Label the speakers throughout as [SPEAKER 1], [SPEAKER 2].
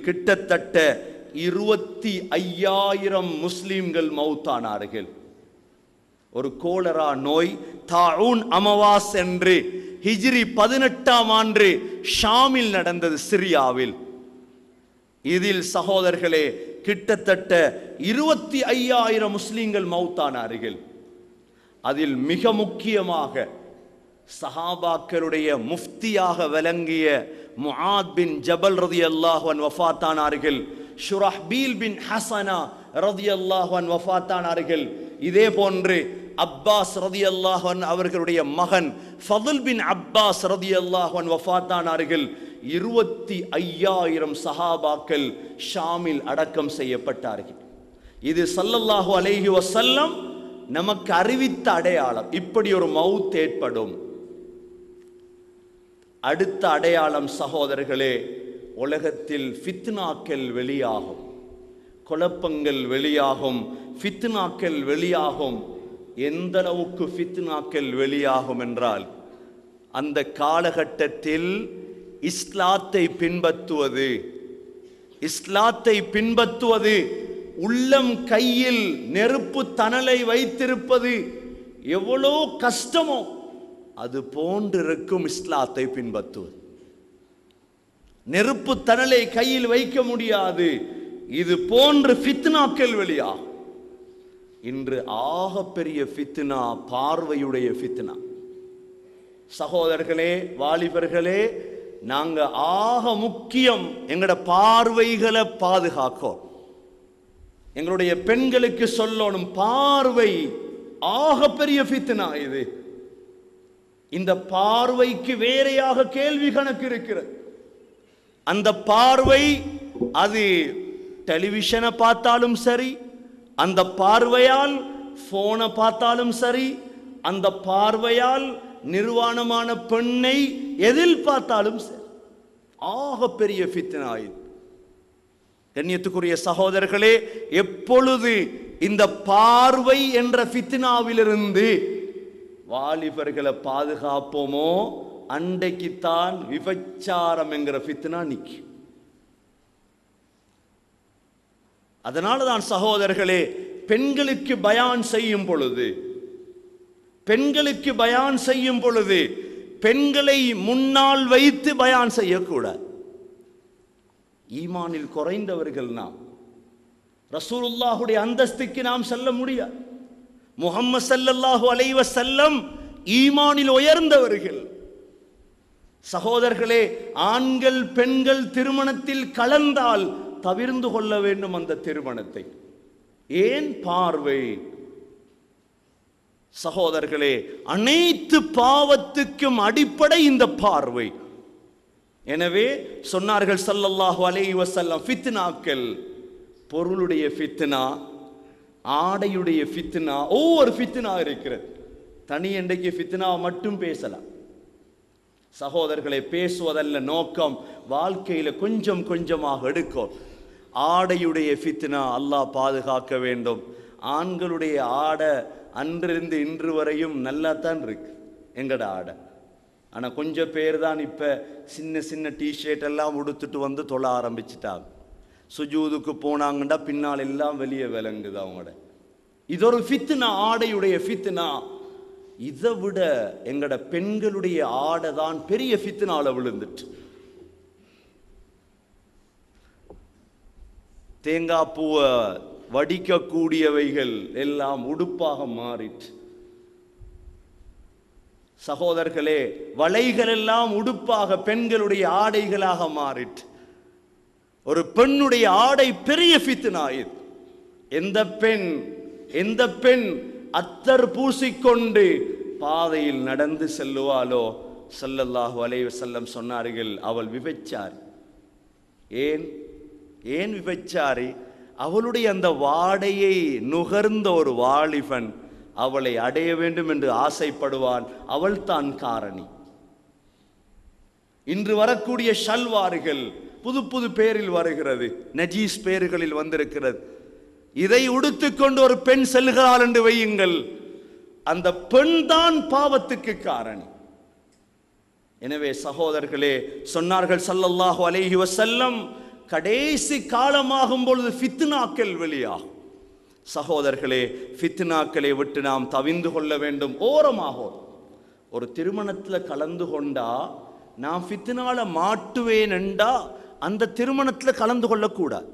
[SPEAKER 1] கிட்டத்தட்ட இருபத்தி ஐயாயிரம் முஸ்லிம்கள் மௌத்தானார்கள் ஒரு கோலரா நோய் தாஊன் அமவாஸ் என்று ஹிஜ்ரி பதினெட்டாம் ஆண்டு ஷாமில் நடந்தது சிரியாவில் இதில் சகோதரர்களே கிட்டத்தட்ட இருபத்தி ஐயாயிரம் முஸ்லிம்கள் மௌத்தானார்கள் அதில் மிக முக்கியமாக சஹாபாக்களுடைய முஃப்தியாக விளங்கிய முஆத் பின் ஜபல் ரதியல்லாஹு அன் வஃபாத்தானார்கள் ஷுரஹ்பீல் பின் ஹசனா ரதியல்லாஹு அன் வஃபாத்தானார்கள் இதே போன்று அப்பாஸ் ரதியல்லாஹு அன் அவர்களுடைய மகன் ஃபதுல் பின் அப்பாஸ் ரதியல்லாஹு அன் வஃபாத்தானார்கள் இருபத்தி ஐயாயிரம் சஹாபாக்கள் ஷாமில் அடக்கம் செய்யப்பட்டார்கள் இது சல்லல்லாஹு அலைஹி வஸல்லம் நமக்கு அறிவித்த அடையாளம் இப்படி ஒரு மவுத் ஏற்படும் அடுத்த அடையாளம் சகோதரர்களே உலகத்தில் ஃபித்னாக்கள் வெளியாகும் குழப்பங்கள் வெளியாகும் ஃபித்னாக்கள் வெளியாகும் எந்த அளவுக்கு ஃபித்னாக்கள் வெளியாகும் என்றால் அந்த காலகட்டத்தில் இஸ்லாத்தை பின்பற்றுவது இஸ்லாத்தை பின்பற்றுவது உள்ளம் கையில் நெருப்பு தணலை வைத்திருப்பது எவ்வளோ கஷ்டமோ அது போன்றிருக்கும் இஸ்லாத்தை பின்பற்றுவது நெருப்பு தணலை கையில் வைக்க முடியாது இது போன்று ஃபித்னாக்கள் வெளியா இன்று ஆக பெரிய ஃபித்னா பார்வையுடைய ஃபித்னா சகோதரர்களே வாலிபர்களே நாங்க ஆக முக்கியம் எங்கட பார்வைகளை பாதுகாக்கும் எங்களுடைய பெண்களுக்கு சொல்லணும் பார்வை ஆக பெரிய ஃபித்னா இது இந்த பார்வைக்கு வேறையாக கேள்வி கணக்கு இருக்கிறது அந்த பார்வை அது டெலிவிஷனை பார்த்தாலும் சரி அந்த பார்வையால் போனை பார்த்தாலும் சரி அந்த பார்வையால் நிர்வாணமான பெண்ணை எதில் பார்த்தாலும் சரி ஆக பெரிய ஃபித்னா இது கண்ணியத்துக்குரிய சகோதரர்களே எப்பொழுது இந்த பார்வை என்ற ஃபித்னாவிலிருந்து வாலிபர்களை பாதுகாப்போமோ அன்றைக்குத்தான் விபச்சாரம் என்கிற ஃபித்னா நிற்கும் அதனால தான் சகோதரர்களே பெண்களுக்கு பயான் செய்யும் பொழுது பெண்களுக்கு பயான் செய்யும் பொழுது பெண்களை முன்னால் வைத்து பயான் செய்யக்கூடாது ஈமானில் குறைந்தவர்கள் நாம் ரசூலுல்லாஹுடைய அந்தஸ்துக்கு நாம் செல்ல முடியாது முகம்மது ஸல்லல்லாஹு அலைஹி வஸல்லம் ஈமானில் உயர்ந்தவர்கள் சகோதரர்களே ஆண்கள் பெண்கள் திருமணத்தில் கலந்தால் தவிர்ந்து கொள்ள வேண்டும் அந்த திருமணத்தை ஏன் பார்வை சகோதரர்களே அனைத்து பாவத்துக்கும் அடிப்படை இந்த பார்வை எனவே சொன்னார்கள் ஸல்லல்லாஹு அலைஹி வஸல்லம் ஃபித்னாக்கள் பொருளுடைய ஃபித்னா ஆடையுடைய ஃபித்னா ஒவ்வொரு ஃபித்னா இருக்கிறது தனி இன்றைக்கு ஃபித்னா மட்டும் பேசலாம் சகோதரர்களை பேசுவதல்ல நோக்கம் வாழ்க்கையில கொஞ்சம் கொஞ்சமாக எடுக்கும் ஆடையுடைய ஃபித்னா அல்லாஹ் பாதுகாக்க வேண்டும் ஆண்களுடைய ஆடை அன்றிருந்து இன்று வரையும் நல்லா தான் இருக்கு எங்கட ஆடை ஆனா கொஞ்சம் பேர் தான் இப்ப சின்ன சின்ன டிஷர்ட் எல்லாம் உடுத்துட்டு வந்து தொழ ஆரம்பிச்சிட்டாங்க சுஜூதுக்கு போனாங்கன்னா பின்னால் எல்லாம் வெளியே விளங்குது அவங்களோட இது ஒரு ஃபித்னா ஆடையுடைய ஃபித்னா இதை விட எங்கட பெண்களுடைய ஆடை தான் பெரிய ஃபித்னால விழுந்துட்டு தேங்காய் பூவை வடிக்கக்கூடியவைகள் எல்லாம் உடுப்பாக மாறிட்டு சகோதரர்களே வளைகள் எல்லாம் உடுப்பாக பெண்களுடைய ஆடைகளாக மாறிட்டு ஒரு பெண்ணுடைய ஆடை பெரிய ஃபித்னா இது எந்த பெண் எந்த பெண் அத்தர் பூசிக்கொண்டு பாதையில் நடந்து செல்லுவாளோ ஸல்லல்லாஹு அலைஹி வஸல்லம் சொன்னார்கள் அவள் விபச்சாரி ஏன் ஏன் விபச்சாரி அவளுடைய அந்த வாடையை நுகர்ந்த ஒரு வாலிபன் அவளை அடைய வேண்டும் என்று ஆசைப்படுவான் அவள் தான் காரணி இன்று வரக்கூடிய ஷல்வார்கள் புது புது பேரில் வருகிறது நஜீஸ் பேர்களில் வந்திருக்கிறது இதை உடுத்துக்கொண்டு ஒரு பெண் செல்கிறாள் என்று வையுங்கள் அந்த பெண் தான் பாவத்துக்கு காரணி எனவே சகோதரர்களே சொன்னார்கள் ஸல்லல்லாஹு அலைஹி வஸல்லம் கடைசி காலமாகும் பொழுது ஃபித்னாக்கள் வெளியாகும் சகோதரர்களே ஃபித்னாக்களை விட்டு நாம் தவிந்து கொள்ள வேண்டும் ஓரமாகும் ஒரு திருமணத்தில் கலந்து கொண்டா நான் ஃபித்னால மாட்டுவேன் என்றா அந்த திருமணத்தில் கலந்து கொள்ளக்கூடாது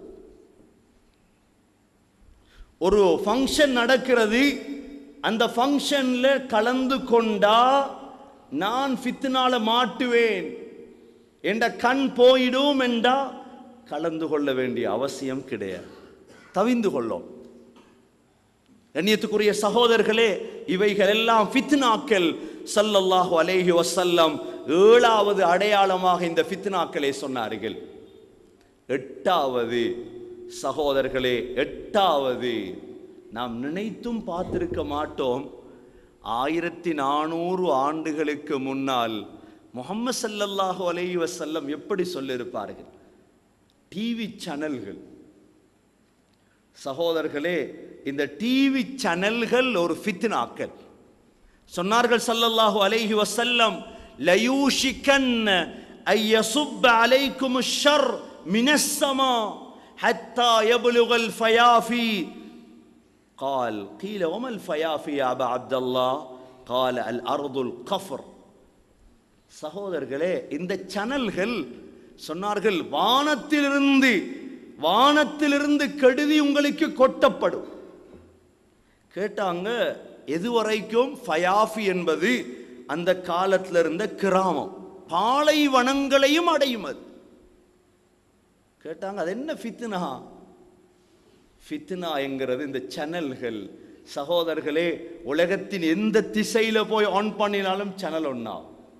[SPEAKER 1] ஒரு ஃபங்க்ஷன் நடக்கிறது அந்த ஃபங்க்ஷன்ல கலந்து கொண்டா நான் ஃபித்னால மாட்டுவேன் என்ற கண் போயிடும் என்றா கலந்து கொள்ள வேண்டிய அவசியம் கிடையாது தவிந்து கொள்ளும் கண்ணியத்துக்குரிய சகோதரர்களே இவைகள் எல்லாம் ஃபித்னாக்கள் ஸல்லல்லாஹு அலைஹி வஸல்லம் ஏழாவது அடையாளமாக இந்த ஃபித்னாக்களை சொன்னார்கள் எட்டாவது சகோதரர்களே எட்டாவது நாம் நினைத்தும் பார்த்திருக்க மாட்டோம் ஆயிரத்தி நானூறு ஆண்டுகளுக்கு முன்னால் முகம்மது ஸல்லல்லாஹு அலைஹி வஸல்லம் எப்படி சொல்லியிருப்பார்கள் டிவி சேனல்கள் சகோதரர்களே இந்த டிவி சேனல்கள் ஒரு ஃபித்னாக்கள் சொன்னார்கள் ஸல்லல்லாஹு அலைஹி வஸல்லம் லயூஷிகன் ஐயசுப் அலைக்கும் ஷர் மினஸ்ஸமா حتى يبلغ الفيافي قال قيل وما الفيافي يا أبا عبد الله قال الأرض القفر சகோதரர்களே இந்த சேனல்கள் சொன்னார்கள் வானத்திலிருந்து வானத்திலிருந்து கெடுதி உங்களுக்கு கொட்டப்படும் கேட்டாங்க எதுவரைக்கும் ஃபயாஃபி என்பது அந்த காலத்தில் இருந்த கிராமம் பாலைவனங்களையும் அடையும் அது கேட்டாங்க அது என்ன ஃபித்னா ஃபித்னா என்கிறது இந்த சேனல்கள் சகோதரர்களே உலகத்தின் எந்த திசையில போய் ஆன் பண்ணினாலும் சேனல் ஒன்னா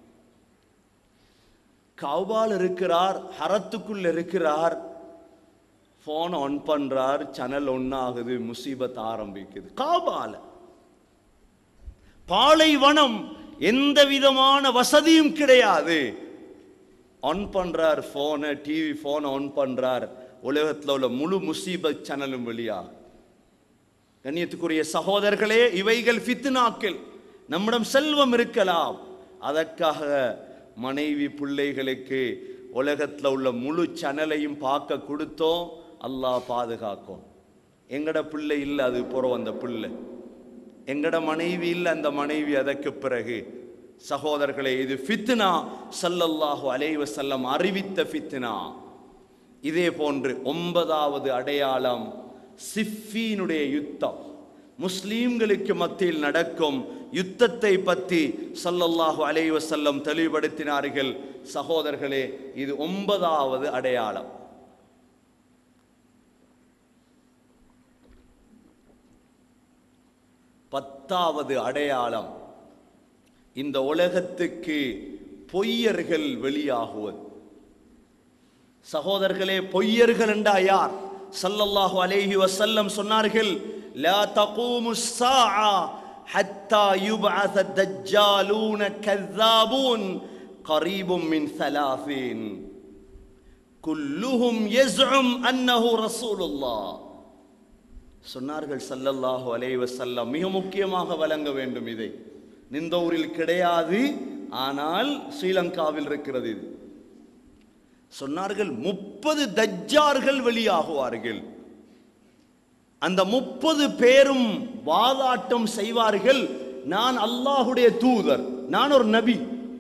[SPEAKER 1] கௌபால் இருக்கிறார் ஹரத்துக்குள்ள இருக்கிறார் ஃபோன் ஆன் பண்றார் சேனல் ஒன்னாகுது முசீபத் ஆரம்பிக்குது காபால பாலைவனம் எந்த விதமான வசதியும் கிடையாது ஆன் பண்றார் ஃபோனை டிவி ஃபோனை ஆன் பண்றார் உலகத்தில் உள்ள முழு முசீபத் சேனலும் வெளியா கண்ணியத்துக்குரிய சகோதரர்களே இவைகள் ஃபித்னாக்கள் நம்மிடம் செல்வம் இருக்கலாம் அதற்காக மனைவி பிள்ளைகளுக்கு உலகத்தில் உள்ள முழு சேனலையும் பார்க்க கொடுத்தோம் அல்லாஹ் பாதுகாக்கும் எங்கட பிள்ளை இல்லை அது புறம் அந்த பிள்ளை எங்கட மனைவி இல்லை அந்த மனைவி அதற்கு பிறகு சகோதரர்களே இது ஃபித்னா ஸல்லல்லாஹு அலைஹி வஸல்லம் அறிவித்த ஃபித்னா இதே போன்று ஒன்பதாவது அடையாளம் சிஃபீனுடைய யுத்தம் முஸ்லீம்களுக்கு மத்தியில் நடக்கும் யுத்தத்தை பற்றி ஸல்லல்லாஹு அலைஹி வஸல்லம் தெளிவுபடுத்தினார்கள் சகோதரர்களே இது ஒன்பதாவது அடையாளம் பத்தாவது அடையாளம் இந்த உலகத்துக்கு பொய்யர்கள் வெளியாகுவது சகோதரர்களே பொய்யர்கள் என்றா யார் ஸல்லல்லாஹு அலைஹி வஸல்லம் சொன்னார்கள் லா தகூமு ஸாஆ ஹத்தா யுபஅஸ தஜ்ஜாலூன கذابون قريب من ثلاثين كلهم يزعم انه رسول الله சொன்னார்கள் ஸல்லல்லாஹு அலைஹி வஸல்லம் மிக முக்கியமாக வழங்க வேண்டும் இதை நிந்தூரில் கிடையாது ஆனால் ஸ்ரீலங்காவில் இருக்கிறது இது சொன்னார்கள் முப்பது தஜ்ஜார்கள் வெளியாகுவார்கள் அந்த முப்பது பேரும் வாதாட்டம் செய்வார்கள் நான் அல்லாஹுடைய தூதர் நான் ஒரு நபி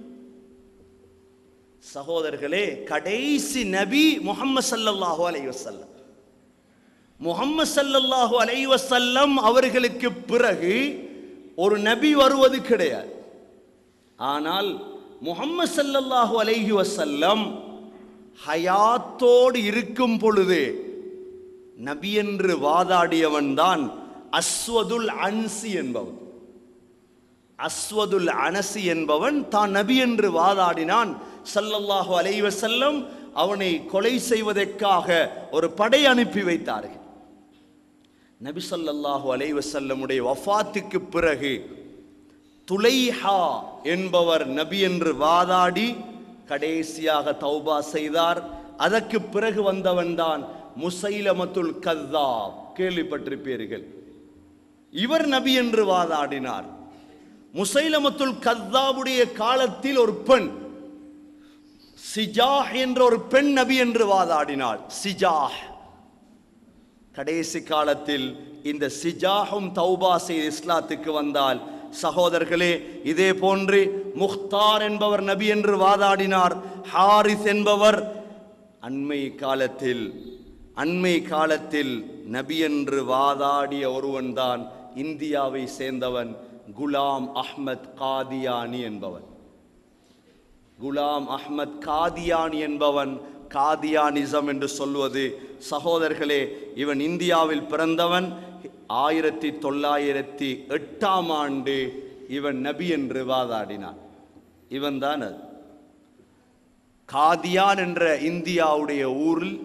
[SPEAKER 1] சகோதரர்களே கடைசி நபி முகம்மது ஸல்லல்லாஹு அலைஹி வஸல்லம் முகம்மது ஸல்லல்லாஹு அலைஹி வஸல்லம் அவர்களுக்கு பிறகு ஒரு நபி வருவது கிடையாது ஆனால் முகம்மது ஸல்லல்லாஹு அலைஹி வஸல்லம் ஹயாத்தோடு இருக்கும் பொழுது நபி என்று வாதாடியவன் தான் அஸ்வதுல் அன்சி என்பவன் அஸ்வதுல் அனசி என்பவன் தான் நபி என்று வாதாடினான் ஸல்லல்லாஹு அலைஹி வஸல்லம் அவனை கொலை செய்வதற்காக ஒரு படை அனுப்பி வைத்தார்கள் நபி ஸல்லல்லாஹு அலைஹி வஸல்லமுடைய வஃபாத்துக்கு பிறகு துலைஹா என்பவர் நபி என்று வாதாடி கடைசியாக தௌபா செய்தார் அதற்கு பிறகு வந்தவன் தான் முசைலமத்துல் கத்தாப் கேள்விப்பட்டிருப்பீர்கள் இவர் நபி என்று வாதாடினார் முசைலமத்துல் கத்தாவுடைய காலத்தில் ஒரு பெண் சிஜாஹ் என்ற ஒரு பெண் நபி என்று வாதாடினாள் சிஜாஹ் கடைசி காலத்தில் இந்த சிஜாஹும் தௌபா செய்து இஸ்லாத்துக்கு வந்தால் சகோதரர்களே இதே போன்று முக்தார் என்பவர் நபி என்று வாதாடினார் ஹாரிஸ் என்பவர் அண்மை காலத்தில் அண்மை காலத்தில் நபி என்று வாதாடிய ஒருவன்தான் இந்தியாவை சேர்ந்தவன் குலாம் அஹ்மத் காதியானி என்பவன் குலாம் அஹ்மத் காதியானி என்பவன் காதியானிசம் என்று சொல்வது சகோதரர்களே இவன் இந்தியாவில் பிறந்தவன் ஆயிரத்தி தொள்ளாயிரத்தி எட்டாம் ஆண்டு இவன் நபி என்று வாதாடினான் இவன் தான் அது காதியான் என்ற இந்தியாவுடைய ஊரில்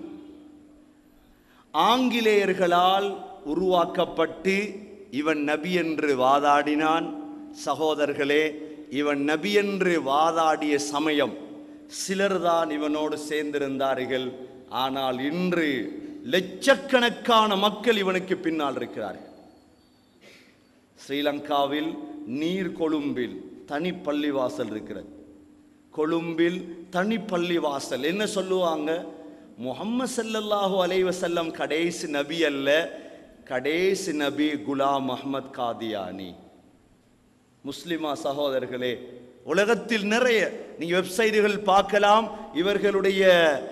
[SPEAKER 1] ஆங்கிலேயர்களால் உருவாக்கப்பட்டு இவன் நபி என்று வாதாடினான் சகோதரர்களே இவன் நபி என்று வாதாடிய சமயம் சிலர்தான் இவனோடு சேர்ந்திருந்தார்கள் ஆனால் இன்று லட்சக்கணக்கான மக்கள் இவனுக்கு பின்னால் இருக்கிறார்கள் ஸ்ரீலங்காவில் நீர் கொழும்பில் தனி பள்ளிவாசல் இருக்கிறது கொழும்பில் தனி பள்ளிவாசல் என்ன சொல்லுவாங்க முகம்மது ஸல்லல்லாஹு அலைஹி வஸல்லம் கடைசி நபி அல்ல கடைசி நபி குலாம் அஹ்மத் காதியானி முஸ்லிமா சகோதரர்களே உலகத்தில் நிறைய நீங்க வெப்சைட்டுகள் பார்க்கலாம் இவர்களுடைய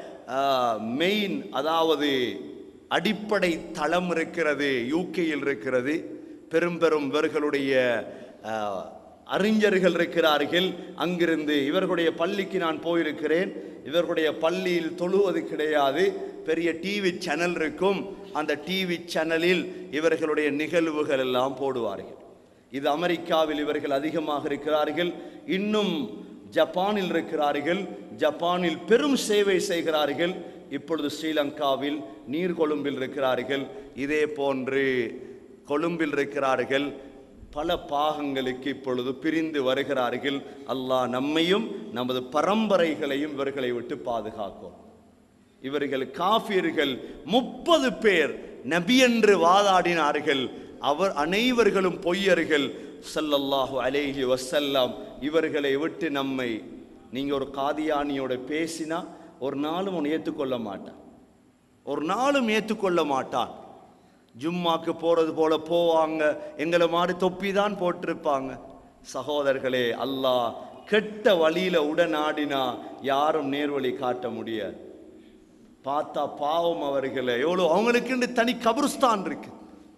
[SPEAKER 1] மெயின் அதாவது அடிப்படை தளம் இருக்கிறது யூகேயில் இருக்கிறது பெரும் பெரும் இவர்களுடைய ஆ, அறிஞர்கள் இருக்கிறார்கள் அங்கிருந்து இவர்களுடைய பள்ளிக்கு நான் போயிருக்கிறேன் இவர்களுடைய பள்ளியில் தொழுவது கிடையாது பெரிய டிவி சேனல் இருக்கும் அந்த டிவி சேனலில் இவர்களுடைய நிகழ்வுகள் எல்லாம் போடுவார்கள் இது அமெரிக்காவில் இவர்கள் அதிகமாக இருக்கிறார்கள் இன்னும் ஜப்பானில் இருக்கிறார்கள் ஜப்பானில் பெரும் சேவை செய்கிறார்கள் இப்பொழுது ஸ்ரீலங்காவில் நீர்கொழும்பில் இருக்கிறார்கள் இதே போன்று கொழும்பில் இருக்கிறார்கள் பல பாகங்களுக்கு இப்பொழுது பிரிந்து வருகிறார்கள் அல்லாஹ் நம்மையும் நமது பரம்பரைகளையும் இவர்களை விட்டு பாதுகாக்கும் இவர்கள் காஃபியர்கள் முப்பது பேர் நபி என்று வாதாடினார்கள் அவர் அனைவர்களும் பொய்யர்கள் ஸல்லல்லாஹு அலைஹி வஸல்லம் இவர்களை விட்டு நம்மை நீங்க ஒரு காதியானியோட பேசினா ஒரு நாளும் உன்னை ஏற்றுக்கொள்ள மாட்டான் ஒரு நாளும் ஏற்றுக்கொள்ள மாட்டான் ஜும்மாக்கு போறது போல போவாங்க எங்களை மாதிரி தொப்பி தான் போட்டிருப்பாங்க சகோதரர்களே அல்லாஹ் கெட்ட வழியில உடனாடினா யாரும் நேர்வழி காட்ட முடியாது பார்த்தா பாவம் அவர்களை எவ்வளோ அவங்களுக்கென்று தனி கபருஸ்தான் இருக்கு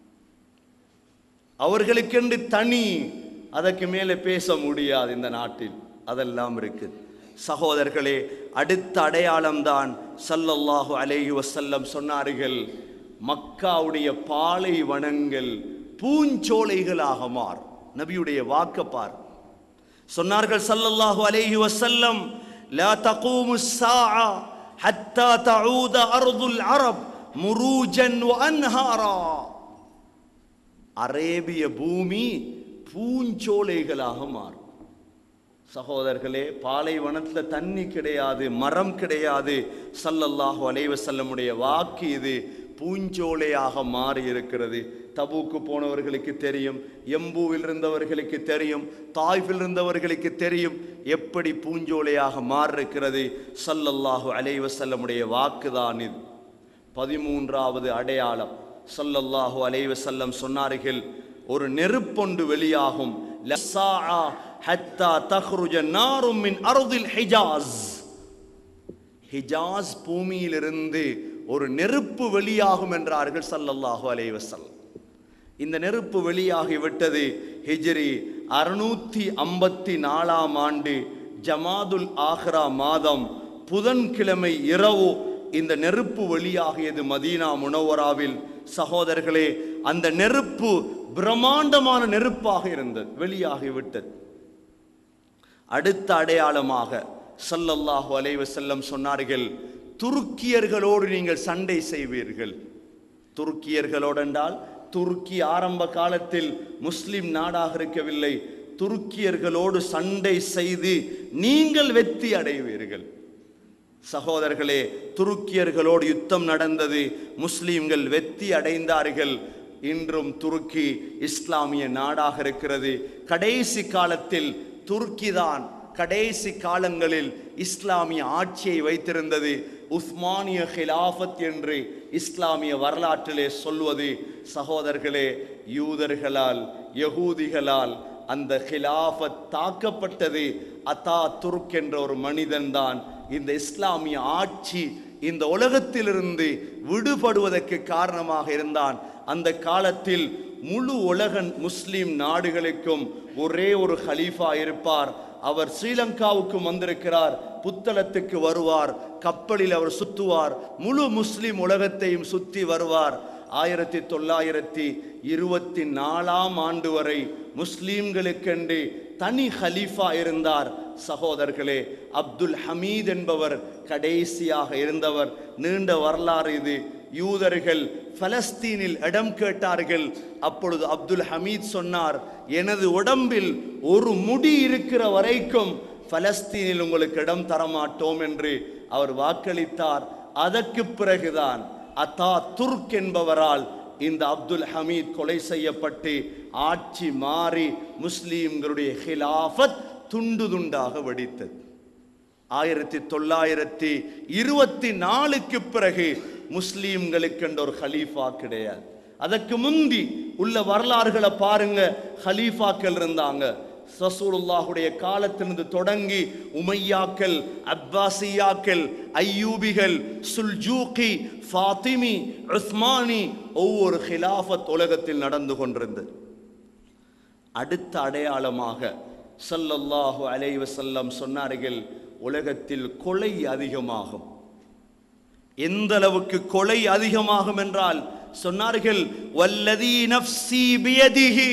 [SPEAKER 1] அவர்களுக்கென்று தனி அதற்கு மேலே பேச முடியாது இந்த நாட்டில் அதெல்லாம் இருக்கு சகோதரர்களே அடுத்த அடையாளம்தான் ஸல்லல்லாஹு அலைஹி வஸல்லம் சொன்னார்கள் மக்காவுடைய பாலைவனங்கள் பூஞ்சோலைகளாக மார் நபியுடைய வாக்கப்பார் சொன்னார்கள் ஸல்லல்லாஹு அலைஹி வஸல்லம் லா தகூமு الساعة حتى تعود أرض العرب مروجا وأنهارا அரேபிய பூமி பூஞ்சோலைகளாக மாறும் சகோதரர்களே பாலைவனத்தில் தண்ணி கிடையாது மரம் கிடையாது ஸல்லல்லாஹு அலைஹி வஸல்லமுடைய வாக்கு இது பூஞ்சோலையாக மாறி இருக்கிறது தபூக்கு போனவர்களுக்கு தெரியும் எம்பூவில் இருந்தவர்களுக்கு தெரியும் தாய்ஃபில் இருந்தவர்களுக்கு தெரியும் எப்படி பூஞ்சோலையாக மாறிருக்கிறது ஸல்லல்லாஹு அலைஹி வஸல்லமுடைய வாக்குதான் இது பதிமூன்றாவது அடையாளம் ஸல்லல்லாஹு அலைஹி வஸல்லம் சொன்னார்கள் ஒரு நெருப்பொண்டு வெளியாகும் லஸ்ஸாஆ ஹத்தா தஹ்ருஜ நாரும் மின் அர்தில் ஹிஜாஸ் ஹிஜாஸ் பூமியிலிருந்து ஒரு நெருப்பு வெளியாகும் என்றார்கள் ஸல்லல்லாஹு அலைஹி வஸல்லம் இந்த நெருப்பு வெளியாகி விட்டது ஹிஜ்ரி அறுநூத்தி ஐம்பத்தி நாலாம் ஆண்டு ஜமாதுல் ஆஹ்ரா மாதம் புதன்கிழமை இரவு இந்த நெருப்பு வெளியாகியது மதீனா முனவராவில் சகோதரர்களே அந்த நெருப்பு பிரம்மாண்டமான நெருப்பாக இருந்தது வெளியாகிவிட்டது அடுத்த அடையாளமாக ஸல்லல்லாஹு அலைஹி வஸல்லம் சொன்னார்கள் துருக்கியர்களோடு நீங்கள் சண்டை செய்வீர்கள் துருக்கியர்களோடு என்றால் துருக்கி ஆரம்ப காலத்தில் முஸ்லிம் நாடாக இருக்கவில்லை துருக்கியர்களோடு சண்டை செய்து நீங்கள் வெற்றி அடைவீர்கள் சகோதரர்களே துருக்கியர்களோடு யுத்தம் நடந்தது முஸ்லிம்கள் வெற்றி அடைந்தார்கள் இன்றும் துருக்கி இஸ்லாமிய நாடாக இருக்கிறது கடைசி காலத்தில் துருக்கி தான் கடைசி காலங்களில் இஸ்லாமிய ஆட்சியை வைத்திருந்தது உஸ்மானிய ஹிலாஃபத் என்று இஸ்லாமிய வரலாற்றிலே சொல்வது சகோதரர்களே யூதர்களால் யகூதிகளால் அந்த ஹிலாஃபத் தாக்கப்பட்டது அத்தா துருக் என்ற ஒரு மனிதன்தான் இந்த இஸ்லாமிய ஆட்சி இந்த உலகத்திலிருந்து விடுபடுவதற்கு காரணமாக இருந்தான் அந்த காலத்தில் முழு உலக முஸ்லிம் நாடுகளுக்கும் ஒரே ஒரு ஹலீஃபா இருப்பார் அவர் ஸ்ரீலங்காவுக்கும் வந்திருக்கிறார் புத்தளத்துக்கு வருவார் கப்பலில் அவர் சுத்துவார் முழு முஸ்லிம் உலகத்தையும் சுத்தி வருவார் ஆயிரத்தி தொள்ளாயிரத்தி இருபத்தி நாலாம் ஆண்டு வரை முஸ்லீம்களுக்கென்று தனி ஹலீஃபா இருந்தார் சகோதரர்களே அப்துல் ஹமீத் என்பவர் கடைசியாக இருந்தவர் நீண்ட வரலாறு இது யூதர்கள் பலஸ்தீனில் இடம் கேட்டார்கள் அப்பொழுது அப்துல் ஹமீத் சொன்னார் எனது உடம்பில் ஒரு முடி இருக்கிற வரைக்கும் பலஸ்தீனில் உங்களுக்கு இடம் தரமாட்டோம் என்று அவர் வாக்களித்தார் அதற்கு பிறகுதான் அத்தா துர்க் என்பவரால் இந்த அப்துல் ஹமீத் கொலை செய்யப்பட்டு ஆட்சி மாறி முஸ்லீம்களுடைய ஹிலாஃபத் துண்டு துண்டாக வெடித்தது ஆயிரத்தி தொள்ளாயிரத்தி இருபத்தி நாலுக்கு பிறகு முஸ்லீம்களுக்கென்ற ஒரு ஹலீஃபா கிடையாது அதற்கு முந்தி உள்ள வரலாறுகளை பாருங்க ஹலீஃபாக்கள் இருந்தாங்க ரசூலுல்லாஹுடைய காலத்திலிருந்து தொடங்கி உமையாக்கள் அப்பாசியாக்கள் ஐயூபிகள் சுல்ஜூகி ஃபாத்திமி உஸ்மானி ஒவ்வொரு ஹிலாஃபத் உலகத்தில் நடந்து கொண்டிருந்தது அடுத்த அடையாளமாக ஸல்லல்லாஹு அலைஹி வஸல்லம் சொன்னார்கள் உலகத்தில் கொலை அதிகமாகும் எந்த அளவுக்கு கொலை அதிகமாகும் என்றால் சொன்னார்கள் வல்லதி நஃப்சி பியதிஹி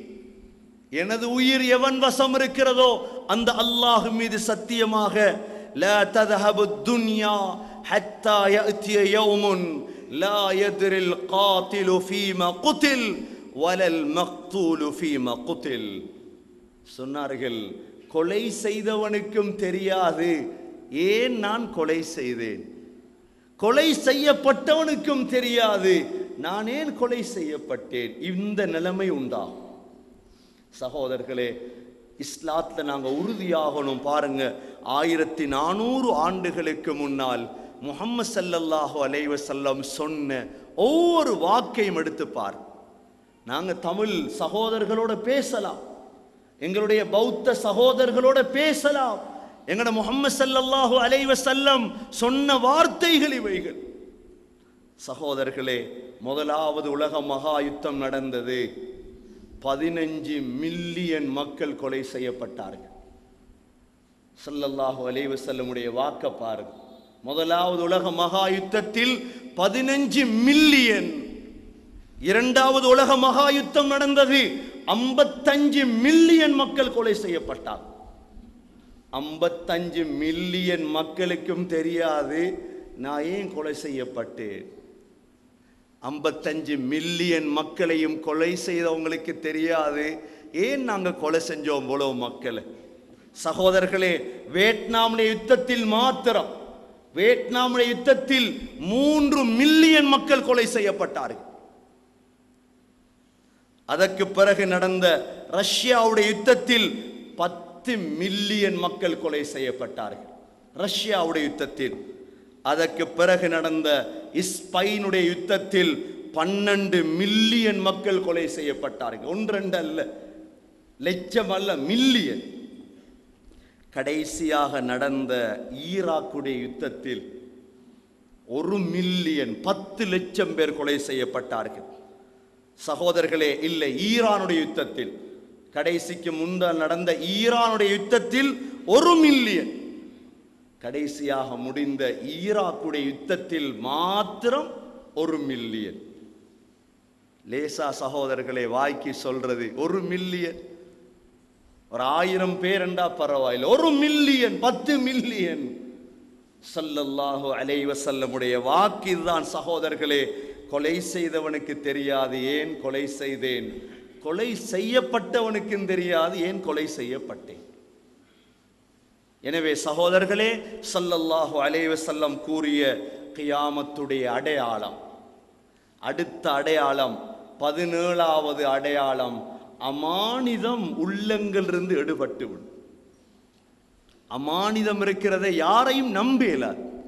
[SPEAKER 1] எனது உயிர் எவன் வசம் இருக்கிறதோ அந்த அல்லாஹ் மீது சத்தியமாக லா தذهب الدنيا حتى يأتي يوم لا يدري القاتل فيما قتل ولا المقتول فيما قتل சொன்னார்கள் கொலை செய்தவனுக்கும் தெரியாது ஏன் நான் கொலை செய்தேன் கொலை செய்யப்பட்டவனுக்கும் தெரியாது நான் ஏன் கொலை செய்யப்பட்டேன் இந்த நிலைமை உண்டாகும் சகோதரர்களே இஸ்லாத்துல நாங்க உறுதியாகணும் பாருங்க ஆயிரத்தி நானூறு ஆண்டுகளுக்கு முன்னால் முஹம்மது ஸல்லல்லாஹு அலைஹி வஸல்லம் சொன்ன ஒவ்வொரு வாக்கையும் எடுத்து பார் நாங்க தமிழ் சகோதரர்களோட பேசலாம் எங்களுடைய பௌத்த சகோதரர்களோட பேசலாம் எங்கட முஹம்மது ஸல்லல்லாஹு அலைஹி வஸல்லம் சொன்ன வார்த்தைகள் இவைகள் சகோதரர்களே முதலாவது உலக மகா யுத்தம் நடந்தது பதினஞ்சு மில்லியன் மக்கள் கொலை செய்யப்பட்டார்கள் ஸல்லல்லாஹு அலைஹி வஸல்லமுடைய வாக்க பாருங்க முதலாவது உலக மகா யுத்தத்தில் பதினஞ்சு மில்லியன் இரண்டாவது உலக மகா யுத்தம் நடந்தது ஐம்பத்தஞ்சு மில்லியன் மக்கள் கொலை செய்யப்பட்டார் ஐம்பத்தஞ்சு மில்லியன் மக்களுக்கும் தெரியாது நான் ஏன் கொலை செய்யப்பட்டேன் ஐம்பத்தஞ்சு மில்லியன் மக்களையும் கொலை செய்தவங்களுக்கு தெரியாது ஏன் நாங்க கொலை செஞ்சோம் இவ்வளவு மக்களை சகோதரர்களே வியட்நாமுடைய யுத்தத்தில் மாத்திரம் வியட்நாமுடைய யுத்தத்தில் மூன்று மில்லியன் மக்கள் கொலை செய்யப்பட்டார்கள் அதற்கு பிறகு நடந்த ரஷ்யாவுடைய யுத்தத்தில் பத்து மில்லியன் மக்கள் கொலை செய்யப்பட்டார்கள் ரஷ்யாவுடைய யுத்தத்தில் அதற்கு பிறகு நடந்த ஸ்பெயினுடைய யுத்தத்தில் பன்னெண்டு மில்லியன் மக்கள் கொலை செய்யப்பட்டார்கள் ஒன்றெண்டு அல்ல லட்சம் அல்ல மில்லியன் கடைசியாக நடந்த ஈராக்குடைய யுத்தத்தில் ஒரு மில்லியன் பத்து லட்சம் பேர் கொலை செய்யப்பட்டார்கள் சகோதரர்களே இல்லை ஈரானுடைய யுத்தத்தில் கடைசிக்கு முன்னால் நடந்த ஈரானுடைய யுத்தத்தில் ஒரு மில்லியன் கடைசியாக முடிந்த ஈராக்குடைய யுத்தத்தில் மாத்திரம் ஒரு மில்லியன் லேசா சகோதரர்களே வாய்க்கு சொல்றது ஒரு மில்லியன் ஒரு ஆயிரம் பேர் என்றா பரவாயில்லை ஒரு மில்லியன் பத்து மில்லியன் ஸல்லல்லாஹு அலைஹி வஸல்லமுடைய வாக்கு இதுதான் சகோதரர்களே கொலை செய்தவனுக்கு தெரியாது ஏன் கொலை செய்தேன் கொலை செய்யப்பட்டவனுக்கும் தெரியாது ஏன் கொலை செய்யப்பட்டேன் எனவே சகோதரர்களே ஸல்லல்லாஹு அலைஹி வஸல்லம் கூறிய கியாமத்துடைய அடையாளம் அடுத்த அடையாளம் பதினேழாவது அடையாளம் அமானிதம் உள்ளங்களிலிருந்து எடுபட்டு விடும் அமானிதம் இருக்கிறதை யாரையும் நம்பல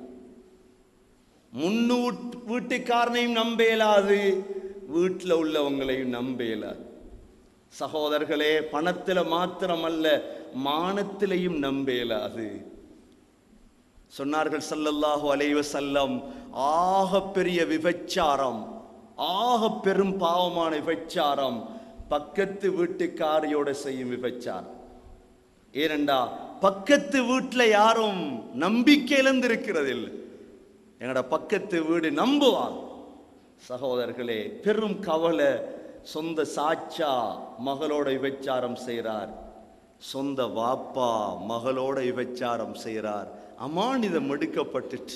[SPEAKER 1] முன்னு வீட்- வீட்டுக்காரனையும் நம்பேலாது வீட்டில் உள்ளவங்களையும் நம்பேலாது சகோதரர்களே பணத்துல மாத்திரமல்ல மானத்திலையும் நம்பேலாது சொன்னார்கள் ஸல்லல்லாஹு அலைஹி வஸல்லம் ஆக பெரிய விபச்சாரம் ஆக பெரும் பாவமான விபச்சாரம் பக்கத்து வீட்டுக்காரியோட செய்யும் விபச்சாரம் ஏனண்டா பக்கத்து வீட்டுல யாரும் நம்பிக்கை இழந்திருக்கிறது இல்லை எங்களோட பக்கத்து வீடு நம்புவாங்க சகோதரர்களே பெரும் கவலை சொந்த சாச்சா மகளோட விபச்சாரம் செய்கிறார் சொந்த வாப்பா மகளோட விபச்சாரம் செய்கிறார் அமானிதம் எடுக்கப்பட்டுட்டு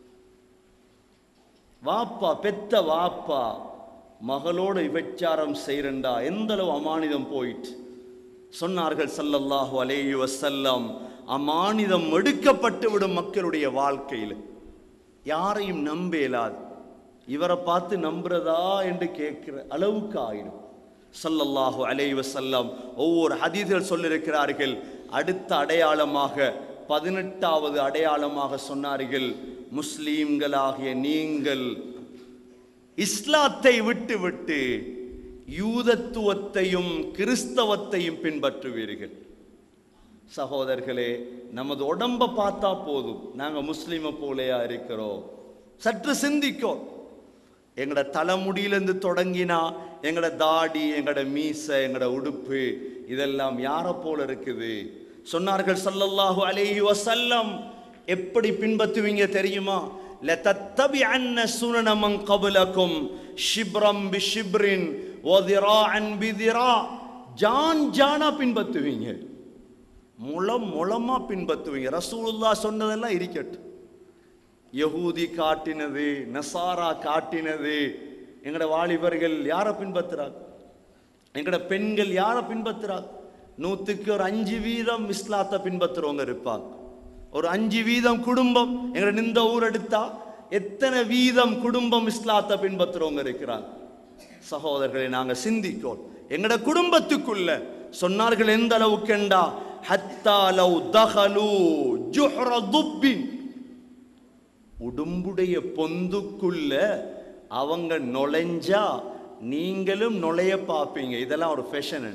[SPEAKER 1] வாப்பா பெத்த வாப்பா மகளோட விபச்சாரம் செய்யறண்டா எந்த அளவு அமானிதம் போயிட்டு சொன்னார்கள் ஸல்லல்லாஹு அலைஹி வஸல்லம் அமானிதம் எடுக்கப்பட்டு விடும் மக்களுடைய வாழ்க்கையில் யாரையும் நம்ப இயலாது இவரை பார்த்து நம்புறதா என்று கேட்கிற அளவுக்கு ஆயிடும் ஸல்லல்லாஹு அலைஹி வஸல்லம் ஒவ்வொரு ஹதீஸ்கள் சொல்லியிருக்கிறார்கள் அடுத்த அடையாளமாக பதினெட்டாவது அடையாளமாக சொன்னார்கள் முஸ்லீம்களாகிய நீங்கள் இஸ்லாத்தை விட்டு விட்டு யூதத்துவத்தையும் கிறிஸ்தவத்தையும் பின்பற்றுவீர்கள் சகோதரர்களே நமது உடம்ப பார்த்தா போதும் நாங்க முஸ்லிம போலையா இருக்கிறோம் சற்று சிந்திக்கோ எங்கட தலைமுடியிலிருந்து தொடங்கினா எங்கட தாடி எங்கட மீசை எங்கட உடுப்பு இதெல்லாம் யார போல இருக்குது சொன்னார்கள் ஸல்லல்லாஹு அலைஹி வஸல்லம் எப்படி பின்பற்றுவீங்க தெரியுமா لَتَتَّبِعَنَّ سُنَنَ مَنْ قَبْلَكُمْ شِبْرًا بِشِبْرٍ وَذِرَاعًا بِذِرَاعٍ ஜான் ஜானா பின்பற்றுவீங்க முளம் முளமா பின்பற்றுவீங்க ரசூலுல்லாஹ் சொன்னதெல்லாம் இருக்கட்டும் யகூதி காட்டினது நசாரா காட்டினது எங்கட வாலிபர்கள் யாரை பின்பற்றுறாங்க எங்கட பெண்கள் யாரை பின்பற்றுறாங்க நூத்துக்கு ஒரு அஞ்சு வீதம் இஸ்லாத்தை பின்பற்றுறவங்க இருப்பாங்க ஒரு அஞ்சு வீதம் குடும்பம் எங்கட நிந்த ஊர் எடுத்தா எத்தனை வீதம் குடும்பம் இஸ்லாத்தை பின்பற்றுறவங்க இருக்கிறாங்க சகோதரர்களை நாங்க சிந்திக்கோம் எங்கட குடும்பத்துக்குள்ள சொன்னார்கள் எந்த அளவுக்குண்டா ஹத்தா லவ் தஹலு ஜுஹ்ர துப்பின் உடும்புடைய பொந்துக்குள்ள அவங்க நுழைஞ்சா நீங்களும் நுழைய பார்ப்பீங்க இதெல்லாம் ஒரு ஃபேஷன்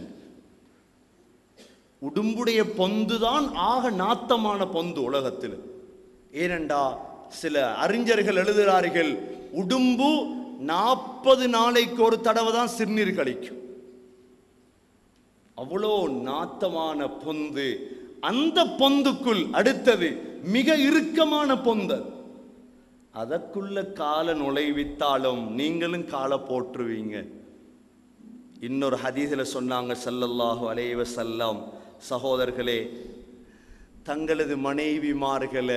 [SPEAKER 1] உடும்புடைய பொந்து தான் ஆக நாத்தமான பொந்து உலகத்தில் ஏனெண்டா சில அறிஞர்கள் எழுதுகிறார்கள் உடும்பு நாற்பது நாளைக்கு ஒரு தடவை தான் சிறுநீர் கழிக்கும் அவ்வளோ நாத்தமான பொந்து அந்த பொந்துக்குள் அடுத்தது மிக இறுக்கமான பொந்து அதற்குள்ள கால நுழைவித்தாலும் நீங்களும் காலை போட்டுருவீங்க இன்னொரு ஹதீஸில் சொன்னாங்க ஸல்லல்லாஹு அலைஹி வஸல்லம் சகோதரர்களே தங்களது மனைவிமார்களை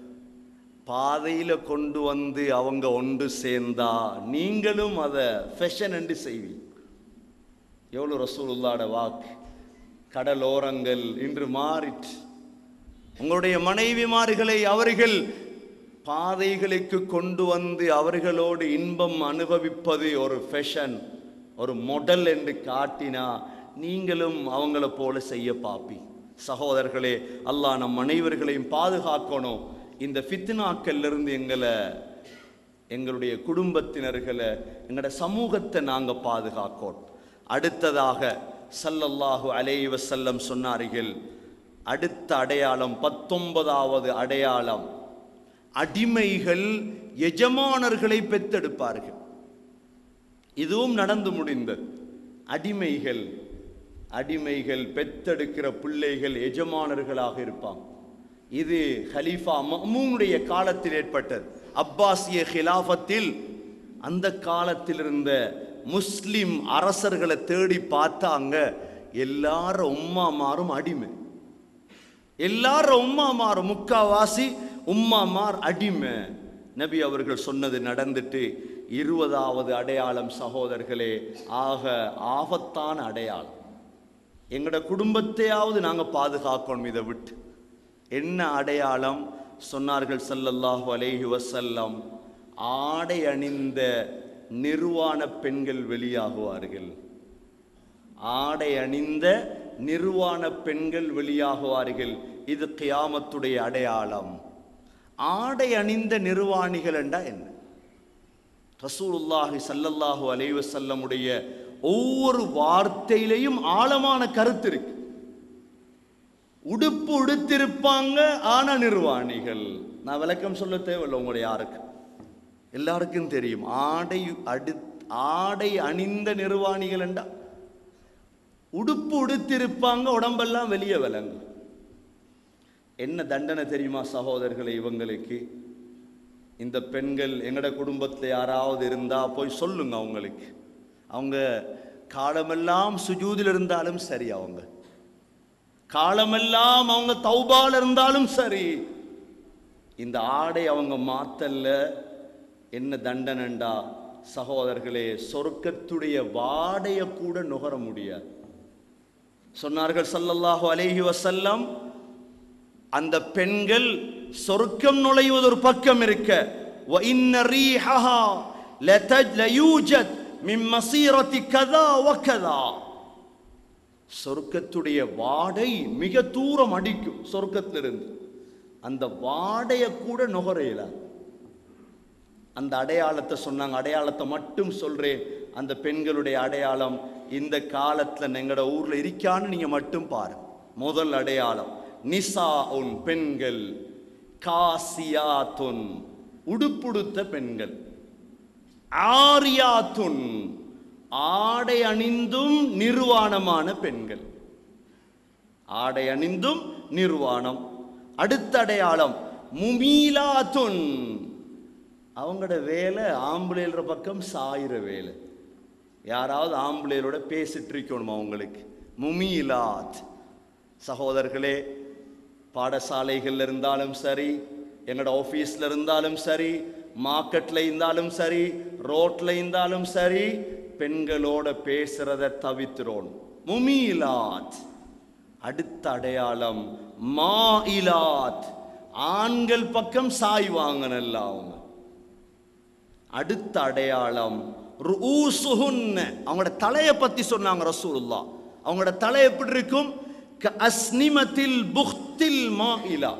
[SPEAKER 1] பாதையில கொண்டு வந்து அவங்க ஒன்று சேர்ந்தா நீங்களும் அதை ஃபெஷன் என்று செய்வீங்க எவ்வளோ ரசூலுல்லாட வாக்கு கடலோரங்கள் இன்று மாறிற்று உங்களுடைய மனைவிமார்களை அவர்கள் பாதைகளுக்கு கொண்டு வந்து அவர்களோடு இன்பம் அனுபவிப்பது ஒரு ஃபேஷன் ஒரு மாடல் என்று காட்டினா நீங்களும் அவங்கள போல செய்ய பாப்பி சகோதரர்களே அல்லாஹ் நம் அனைவர்களையும் பாதுகாக்கணும் இந்த ஃபித்னாக்கள்ல இருந்து எங்களை எங்களுடைய குடும்பத்தினர்களை எங்களோட சமூகத்தை நாங்க பாதுகாக்கோம் அடுத்ததாக ஸல்லல்லாஹு அலைஹி வஸல்லம் சொன்னார்கள் அடுத்த அடையாளம் பத்தொன்பதாவது அடையாளம் அடிமைகள் எஜமானர்களை பெத்தெடுப்பார்கள் இதுவும் நடந்து முடிந்தது அடிமைகள் அடிமைகள் பெத்தெடுக்கிற பிள்ளைகள் எஜமானர்களாக இருப்பாங்க இது ஹலீஃபா மஅமூனுடைய காலத்தில் ஏற்பட்டது அப்பாசிய ஹிலாஃபத்தில் அந்த காலத்தில் இருந்த முஸ்லிம் அரசர்களை தேடி பார்த்தாங்க எல்லாரும் உம்மாமாரும் அடிமை எல்லாரும் உம்மாமாரும் முக்காவாசி உம்மாமார் அடிமை நபி அவர்கள் சொன்னது நடந்துட்டு இருபதாவது அடையாளம் சகோதரர்களே ஆக ஆபத்தான அடையாளம் எங்களோட குடும்பத்தையாவது நாங்க பாதுகாக்கணும் இதை விட்டு என்ன அடையாளம் சொன்னார்கள் ஸல்லல்லாஹு அலைஹி வஸல்லம் ஆடை அணிந்த நிர்வாண பெண்கள் வெளியாகுவார்கள் ஆடை அணிந்த நிர்வாண பெண்கள் வெளியாகுவார்கள் இது கியாமத்துடைய அடையாளம் ஆடை அணிந்த நிர்வாணிகள் என்றா என்ன ரசூலுல்லாஹி ஸல்லல்லாஹு அலைஹி வஸல்லமுடைய ஒவ்வொரு வார்த்தையிலையும் ஆழமான கருத்து இருக்கு உடுப்பு உடுத்திருப்பாங்க ஆன நிர்வாணிகள் நான் விளக்கம் சொல்ல தேவையில்லை உங்களுடைய யாருக்கு எல்லாருக்கும் தெரியும் ஆடை அடு ஆடை அணிந்த நிர்வாணிகள் என்றா உடுப்பு உடுத்திருப்பாங்க உடம்பெல்லாம் வெளியே விளங்கும் என்ன தண்டனை தெரியுமா சகோதரர்களே இவங்களுக்கு இந்த பெண்கள் எங்கட குடும்பத்தில் யாராவது இருந்தா போய் சொல்லுங்க அவங்களுக்கு அவங்க காலமெல்லாம் சுஜூதில் இருந்தாலும் சரி அவங்க காலமெல்லாம் அவங்க தௌபால இருந்தாலும் சரி இந்த ஆடை அவங்க மாத்தல்ல என்ன தண்டனைண்டா சகோதரர்களே சொர்க்கத்துடைய வாடைய கூட நுகர முடியாது சொன்னார்கள் ஸல்லல்லாஹு அலைஹி வஸல்லம் அந்த பெண்கள் சொர்க்கம் நுழைவது ஒரு பக்கம் இருக்க وَإِنَّ رِيحَهَا لَتَجْ لَيُوجَدْ مِنْ مَصِيرَةِ كَذَا وَكَذَا சொர்க்கத்துடைய வாடை மிக தூரம் அடிக்கும் சொர்க்கத்திலிருந்து அந்த வாடைய கூட நுகரையில அந்த அடையாளத்தை சொன்னாங்க அடையாளத்தை மட்டும் சொல்றேன் அந்த பெண்களுடைய அடையாளம் இந்த காலத்துல எங்கட ஊர்ல இருக்கான்னு நீங்க மட்டும் பாருங்க முதல் அடையாளம் நிசா உன் பெண்கள் காசியாத்துன் உடுப்புடுத்த பெண்கள் ஆரியாத்துன் ஆடை அணிந்தும் நிர்வாணமான பெண்கள் ஆடை அணிந்தும் நிர்வாணம் அடுத்த அடையாளம் முமீலாத்துன் அவங்களோட வேலை ஆம்பளைன்ற பக்கம் சாயிற வேலை யாராவது ஆம்பளையரோட பேசிட்டு இருக்கணும் அவங்களுக்கு முமீலாத் சகோதரர்களே பாடசாலைகள்ல இருந்தாலும் சரி எங்களோட ஆஃபீஸில் இருந்தாலும் சரி மார்க்கெட்டில் இருந்தாலும் சரி ரோட்ல இருந்தாலும் சரி பெண்களோட பேசுறத தவிர்த்துறோம் முமீலாத் அடுத்த அடையாளம் மாயிலாத் ஆண்கள் பக்கம் சாய்வாங்க நல்லா அவங்க அடுத்த அடையாளம் ருஊசுஹுன்ன அவங்களோட தலையை பத்தி சொன்னாங்க ரசூலுல்லாஹ் அவங்களோட தலை எப்படி இருக்கும் க அஸ்னிமத்தில் புக்தில் மாயிலா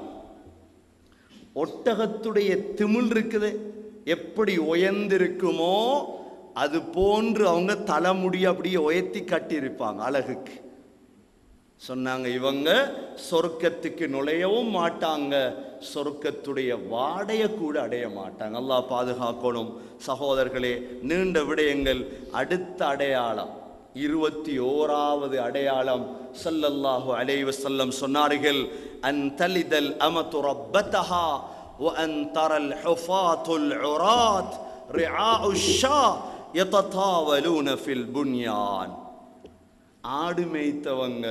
[SPEAKER 1] ஒட்டகத்துடைய திமிழ் இருக்குது எப்படி உயர்ந்திருக்குமோ அது போன்று அவங்க தலைமுடி அப்படியே உயர்த்தி கட்டியிருப்பாங்க அழகுக்கு சொன்னாங்க இவங்க சொர்க்கத்துக்கு நுழையவும் மாட்டாங்க சொர்க்கத்துடைய வாடைய கூட அடைய மாட்டாங்க அல்லாஹ் பாதுகாக்கணும் சகோதரர்களே நீண்ட விடயங்கள் அடுத்த அடையாளம் இருபத்தி ஓராவது அடையாளம் ஸல்லல்லாஹு அலைஹி வஸல்லம் சொன்னார்கள் அன் தலிதல் அமது ரப்பத்தஹா وأن ترى الحفاة العراة رعاء الشاء يتطاولون في البنيان ஆடு மேய்த்தவங்க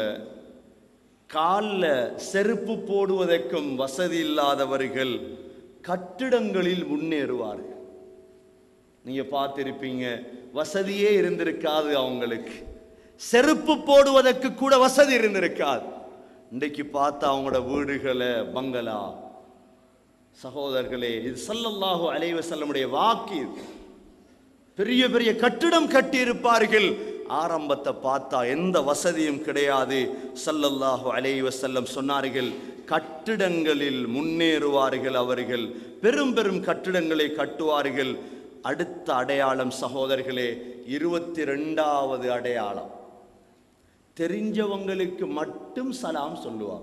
[SPEAKER 1] காலில் செருப்பு போடுவதற்கும் வசதி இல்லாதவர்கள் கட்டிடங்களில் முன்னேறுவார்கள் நீங்க பார்த்திருப்பீங்க வசதியே இருந்திருக்காது அவங்களுக்கு செருப்பு போடுவதற்கு கூட வசதி இருந்திருக்காது இன்றைக்கு பார்த்தா அவங்களோட வீடுகளை பங்களா சகோதரர்களே இது ஸல்லல்லாஹு அலைஹி வஸல்லமுடைய வாக்கு இது. பெரிய பெரிய கட்டிடம் கட்டியிருப்பார்கள் ஆரம்பத்தை பார்த்தா எந்த வசதியும் கிடையாது ஸல்லல்லாஹு அலைஹி வஸல்லம் சொன்னார்கள் கட்டிடங்களில் முன்னேறுவார்கள் அவர்கள் பெரும் பெரும் கட்டிடங்களை கட்டுவார்கள் அடுத்த அடையாளம் சகோதரர்களே இருபத்தி ரெண்டாவது அடையாளம் தெரிஞ்சவங்களுக்கு மட்டும் சலாம் சொல்லுவாங்க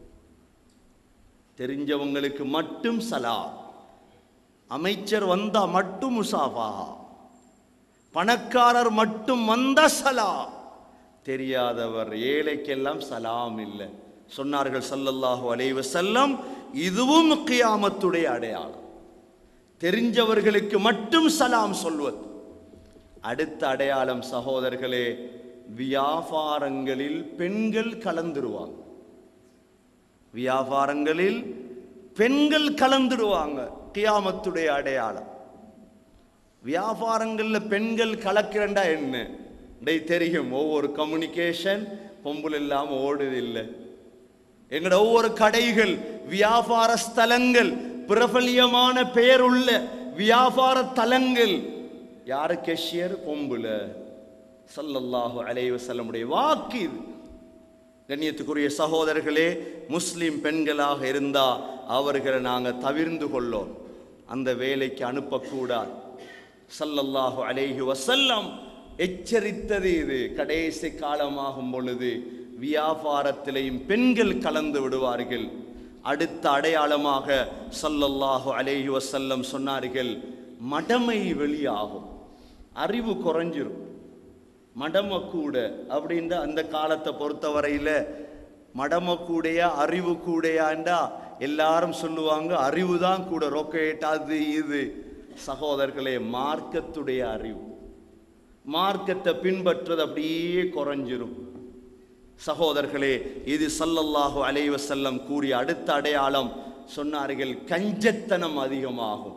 [SPEAKER 1] தெரிஞ்சவங்களுக்கு மட்டும் சலாம் அமைச்சர் வந்தா மட்டும் முசாஃபா பணக்காரர் மட்டும் வந்த சலாம் தெரியாதவர் ஏழைக்கெல்லாம் சலாம் இல்லை சொன்னார்கள் ஸல்லல்லாஹு அலைஹி வஸல்லம் இதுவும் கியாமத்துடைய அடையாளம் தெரிஞ்சவர்களுக்கு மட்டும் சலாம் சொல்வது அடுத்த அடையாளம் சகோதரர்களே வியாபாரங்களில் பெண்கள் கலந்துருவாங்க வியாபாரங்களில் பெண்கள் கலந்துடுவாங்க கியாமத்துடைய அடையாளம் வியாபாரங்கள்ல பெண்கள் கலக்கிறண்டா என்ன டேய் தெரியும் ஒவ்வொரு கம்யூனிகேஷன் பொம்புல இல்லாம ஓடுது இல்லை எங்கட ஒவ்வொரு கடைகள் வியாபார ஸ்தலங்கள் பிரபல்யமான பெயருள்ள வியாபார தலங்கள் யாரு கெஷியர் பொம்புல ஸல்லல்லாஹு அலைஹி வஸல்லமுடைய வாக்கு இது கண்ணியத்துக்குரிய சகோதரர்களே முஸ்லிம் பெண்களாக இருந்தா அவர்களை நாங்கள் தவிர்ந்து கொள்ளோம் அந்த வேலைக்கு அனுப்பக்கூடாது ஸல்லல்லாஹு அலைஹி வஸல்லம் எச்சரித்தது இது கடைசி காலமாகும் பொழுது வியாபாரத்திலேயும் பெண்கள் கலந்து விடுவார்கள் அடுத்த அடையாளமாக ஸல்லல்லாஹு அலைஹி வஸல்லம் சொன்னார்கள் மடமை வெளியாகும் அறிவு குறைஞ்சிரும் மடம கூட அப்படின்ற அந்த காலத்தை பொறுத்தவரையில் மடம கூடையா அறிவு கூடையாண்டா எல்லாரும் சொல்லுவாங்க அறிவு தான் கூட ரொக்கேட் அது இது சகோதரர்களே மார்க்கத்துடைய அறிவு மார்க்கத்தை பின்பற்றுறது அப்படியே குறைஞ்சிரும் சகோதரர்களே இது ஸல்லல்லாஹு அலைஹி வஸல்லம் கூறிய அடுத்த அடையாளம் சொன்னார்கள் கஞ்சத்தனம் அதிகமாகும்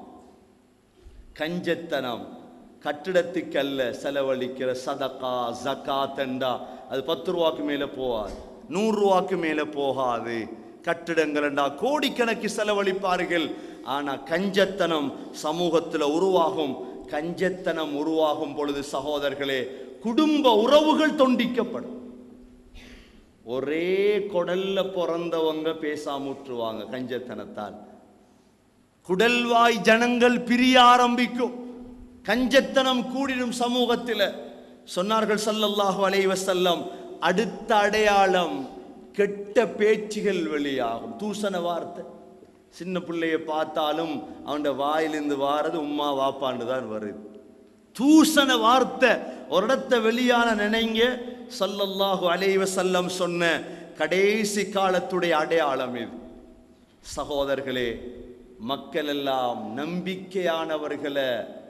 [SPEAKER 1] கஞ்சத்தனம் கட்டிடத்துக்கல்ல செலவழிக்கிற சதக்கா ஜக்காத்தண்டா அது பத்து ரூபாக்கு மேலே போகாது நூறு ரூபாக்கு மேலே போகாது கட்டிடங்கள்டா கோடிக்கணக்கு செலவழிப்பார்கள் ஆனா கஞ்சத்தனம் சமூகத்தில் உருவாகும் கஞ்சத்தனம் உருவாகும் பொழுது சகோதரர்களே குடும்ப உறவுகள் தொண்டிக்கப்படும் ஒரே குடல்ல பிறந்தவங்க பேசாமுற்றுவாங்க கஞ்சத்தனத்தால் குடல்வாய் ஜனங்கள் பிரிய ஆரம்பிக்கும் கஞ்சத்தனம் கூடிடும் சமூகத்தில் சொன்னார்கள் ஸல்லல்லாஹு அலைஹி வஸல்லம் அடுத்த அடையாளம் கெட்ட பேச்சுகள் வெளியாகும் தூசண வார்த்தை சின்ன பிள்ளைய பார்த்தாலும் அவன் வாயிலிருந்து வாரது உம்மா வாப்பான்னு தான் வருது தூசண வார்த்தை ஒரு இடத்த வெளியான நினைங்க ஸல்லல்லாஹு அலைஹி வஸல்லம் சொன்ன கடைசி காலத்துடைய அடையாளம் இது சகோதரர்களே மக்கள் எல்லாம் நம்பிக்கையானவர்களை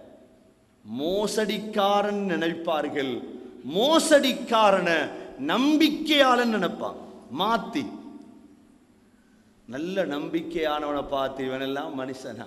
[SPEAKER 1] மோசடிக்காரன் நினைப்பார்கள் மோசடிக்காரன நம்பிக்கையாளன் நினைப்பான் மாத்தி நல்ல நம்பிக்கையானவனை பார்த்து இவனெல்லாம் மனுஷனா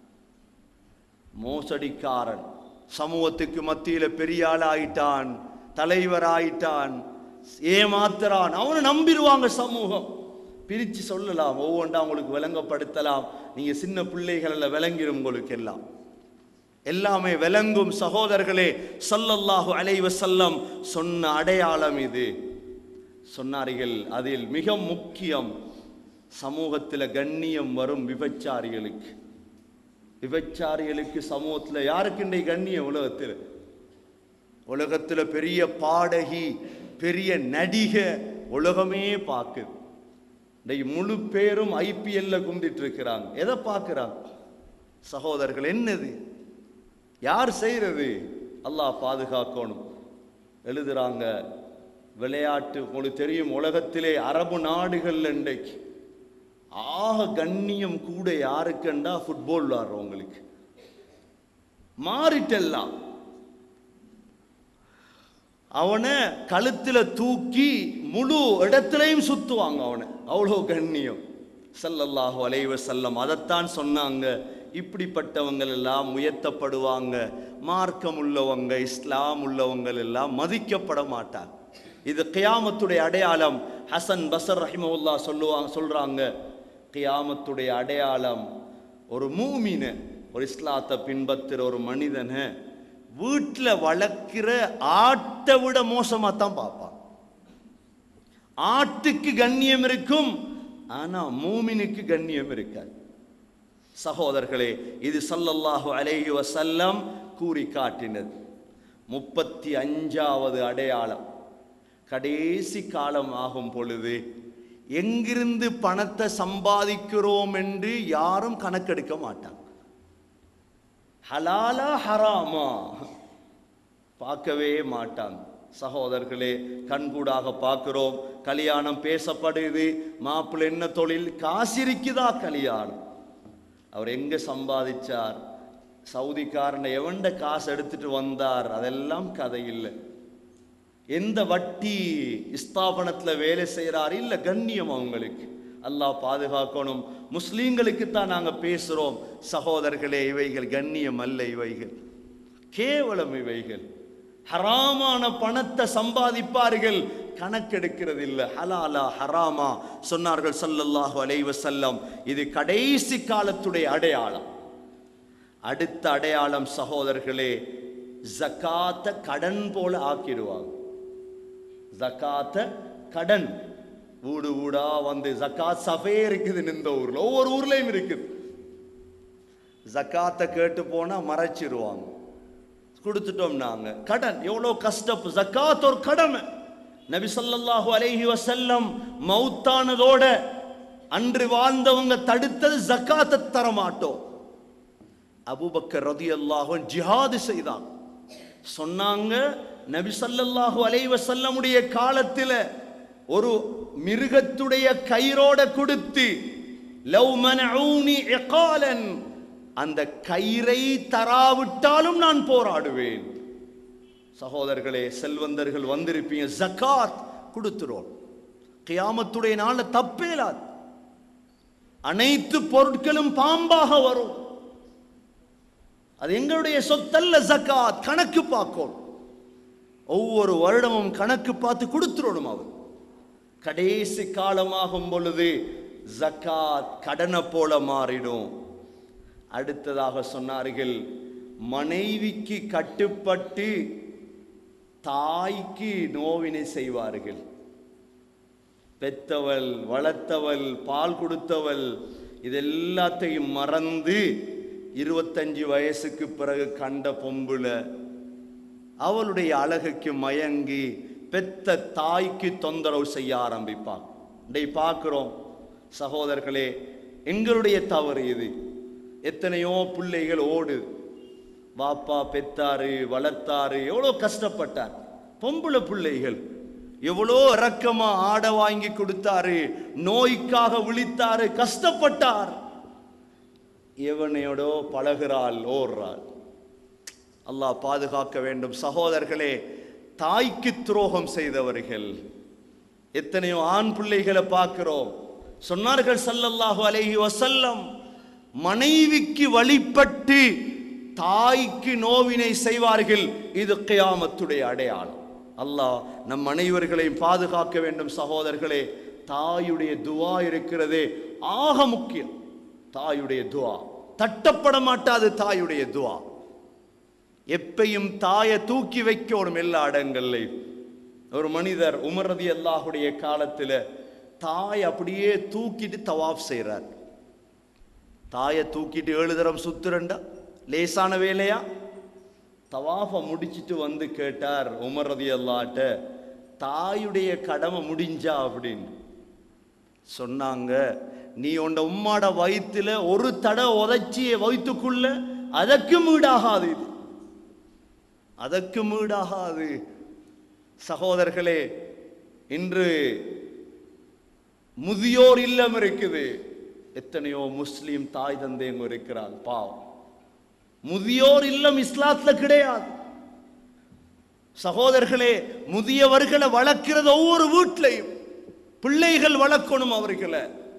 [SPEAKER 1] மோசடிக்காரன் சமூகத்துக்கு மத்தியில பெரிய ஆளாயிட்டான் தலைவராயிட்டான் ஏமாத்துறான் அவனை நம்பிடுவாங்க சமூகம் பிரிச்சு சொல்லலாம் ஒவ்வொன்றா உங்களுக்கு விளங்கப்படுத்தலாம் நீங்க சின்ன பிள்ளைகள் விளங்கிடும் உங்களுக்கு எல்லாம் எல்லாமே விளங்கும் சகோதரர்களே ஸல்லல்லாஹு அலைஹி வஸல்லம் சொன்ன அடையாளம் இது சொன்னார்கள் அதில் மிக முக்கியம் சமூகத்தில் கண்ணியம் வரும் விபச்சாரிகளுக்கு விபச்சாரிகளுக்கு சமூகத்தில் யாருக்கு இன்றைக்கு கண்ணியம் உலகத்தில் உலகத்தில் பெரிய பாடகி பெரிய நடிக உலகமே பார்க்குது இன்றைக்கு முழு பேரும் ஐபிஎல்ல கும்பிட்டு இருக்கிறாங்க எதை பார்க்குறாங்க சகோதரர்கள் என்னது யார் செய்கிறது அல்லாஹ் பாதுகாக்கணும் எழுதுறாங்க விளையாட்டு உங்களுக்கு தெரியும் உலகத்திலே அரபு நாடுகள் இன்றைக்கு ஆக கண்ணியம் கூட யாருக்குண்டா ஃபுட்பால் விளாடுறவங்களுக்கு மாறிட்டெல்லாம் அவனை கழுத்துல தூக்கி முழு இடத்துலையும் சுத்துவாங்க அவனை அவ்வளோ கண்ணியம் ஸல்லல்லாஹு அலைஹி வஸல்லம் அதைத்தான் சொன்னாங்க இப்படிப்பட்டவங்கள் எல்லாம் உயர்த்தப்படுவாங்க மார்க்கம் உள்ளவங்க இஸ்லாம் உள்ளவங்கள் எல்லாம் மதிக்கப்பட மாட்டாங்க இது கியாமத்துடைய அடையாளம் ஹசன் பசர் ரஹிமவுல்லா சொல்லுவாங்க சொல்றாங்க கியாமத்துடைய அடையாளம் ஒரு மூமின ஒரு இஸ்லாத்தை பின்பற்றுற ஒரு மனிதனை வீட்டில் வளர்க்கிற ஆட்டை விட மோசமாக தான் பார்ப்பான் ஆட்டுக்கு கண்ணியம் இருக்கும் ஆனா மூமினுக்கு கண்ணியம் இருக்காது சகோதரர்களே இது ஸல்லல்லாஹு அலைஹி வஸல்லம் கூறி காட்டினது முப்பத்தி அஞ்சாவது அடையாளம் கடைசி காலம் ஆகும் பொழுது எங்கிருந்து பணத்தை சம்பாதிக்கிறோம் என்று யாரும் கணக்கெடுக்க மாட்டாங்க ஹலாலா ஹராமா பார்க்கவே மாட்டாங்க சகோதரர்களே கண்கூடாக பார்க்கிறோம் கல்யாணம் பேசப்படுது மாப்பிள்ளை என்ன தொழில் காசு இருக்குதா கல்யாணம் அவர் எங்க சம்பாதிச்சார் சவுதிக்காரனை எவன்ட காசு எடுத்துட்டு வந்தார் அதெல்லாம் கதை இல்லை எந்த வட்டி ஸ்தாபனத்துல வேலை செய்கிறார் இல்ல கண்ணியம் அவங்களுக்கு அல்லாஹ் பாதுகாக்கணும் முஸ்லீம்களுக்கு தான் நாங்க பேசுறோம் சகோதரர்களே இவைகள் கண்ணியம் அல்ல இவைகள் கேவலம் இவைகள் ஹராமான பணத்தை சம்பாதிப்பார்கள் கணக்கெடுக்கிறது இல்லை ஹலாலா ஹராமா சொன்னார்கள் ஸல்லல்லாஹு அலைஹி வஸல்லம் இது கடைசி காலத்துடைய அடையாளம் அடுத்த அடையாளம் சகோதரர்களே ஜகாத்த கடன் போல ஆக்கிடுவாங்க ஜகாத்த கடன் ஊடு ஊடா வந்து ஜக்காத் சபையே இருக்குது இந்த ஊர்ல ஒவ்வொரு ஊர்லயும் இருக்குது ஜக்காத்தை கேட்டு போனா மறைச்சிருவாங்க கொடுத்துட்டோம் நாங்க கடன் எவ்வளவு கஷ்டம் ஜக்காத் ஒரு கடமை நபி ஸல்லல்லாஹு அலைஹி வஸல்லம் மௌத்தானதோட அன்று வாழ்ந்தவங்க தடுத்தது ஜக்காத்தை தர மாட்டோம் அபூபக்கர் ரதியல்லாஹு ஜிஹாது செய்தான் சொன்னாங்க நபி ஸல்லல்லாஹு அலைஹி வஸல்லமுடைய காலத்தில் ஒரு மிருகத்துடைய கயிறோட கொடுத்து லவ் மனஊனி இகாலன் அந்த கயிறை தராவிட்டாலும் நான் போராடுவேன் சகோதரர்களே செல்வந்தர்கள் வந்திருப்பீங்க ஜகாத் கொடுத்துருவோம் கியாமத்துடைய நாள்ல தப்பேலாது அனைத்து பொருட்களும் பாம்பாக வரும் அது எங்களுடைய சொத்தல்ல ஜக்காத் கணக்கு பார்க்கணும் ஒவ்வொரு வருடமும் கணக்கு பார்த்து கொடுத்துடணும் அவர் கடைசி காலமாகும் பொழுது ஜக்காத் கடனை போல மாறிடும் அடுத்ததாக சொன்னார்கள் மனைவிக்கு கட்டுப்பட்டு தாய்க்கு நோவினை செய்வார்கள் பெத்தவள் வளர்த்தவள் பால் கொடுத்தவள் இது எல்லாத்தையும் மறந்து இருபத்தஞ்சு வயசுக்கு பிறகு கண்ட பொம்புல அவளுடைய அழகுக்கு மயங்கி பெத்த தாய்க்கு தொந்தரவு செய்ய ஆரம்பிப்பான் இதை பார்க்கிறோம் சகோதரர்களே எங்களுடைய தவறு இது எத்தனையோ பிள்ளைகள் ஓடு வாப்பா பெத்தாரு வளர்த்தாரு எவ்வளோ கஷ்டப்பட்டார் பொம்பளை பிள்ளைகள் எவ்வளோ இரக்கமா ஆடை வாங்கி கொடுத்தாரு நோய்க்காக விழித்தாரு கஷ்டப்பட்டார் எவனையோடோ பழகிறாள் ஓடுறாள் அல்லாஹ் பாதுகாக்க வேண்டும் சகோதரர்களே தாய்க்கு துரோகம் செய்தவர்கள் எத்தனையோ ஆண் பிள்ளைகளை பார்க்கிறோம் சொன்னார்கள் ஸல்லல்லாஹு அலைஹி வஸல்லம் மனைவிக்கு வழிபட்டு தாய்க்கு நோவினை செய்வார்கள் இது கியாமத்துடைய அடையாளம் அல்லாஹ் நம் அனைவர்களையும் பாதுகாக்க வேண்டும் சகோதரர்களே தாயுடைய துவா இருக்கிறதே ஆக முக்கியம் தாயுடைய துவா தட்டப்பட மாட்டாது தாயுடைய துவா எப்பையும் தாயை தூக்கி வைக்கணும் எல்லா இடங்கள்லையும் ஒரு மனிதர் உமர் ரதி அல்லாஹுடைய காலத்துல தாய் அப்படியே தூக்கிட்டு தவாப் செய்றார் தாயை தூக்கிட்டு ஏழு தரம் சுத்துறண்டா லேசான வேலையா தவாஃபை முடிச்சிட்டு வந்து கேட்டார் உமர் ரதி அல்லாட்ட தாயுடைய கடமை முடிஞ்சா அப்படின்னு சொன்னாங்க நீ உண்ட உம்மாட வயித்துல ஒரு தடை உதைச்சிய வயிற்றுக்குள்ள அதற்கு மீடாகாது இது அதற்கு மீடாகாது சகோதரர்களே இன்று முதியோர் இல்லம் இருக்குது எத்தனையோ முஸ்லீம் தாய் தந்தைங்க இருக்கிறாங்க பாவம் முதியோர் இல்லம் இஸ்லாத்துல கிடையாது சகோதரர்களே முதியவர்களை வளர்க்கிறது ஒவ்வொரு வீட்லையும் பிள்ளைகள் வளர்க்கணும் அவர்களை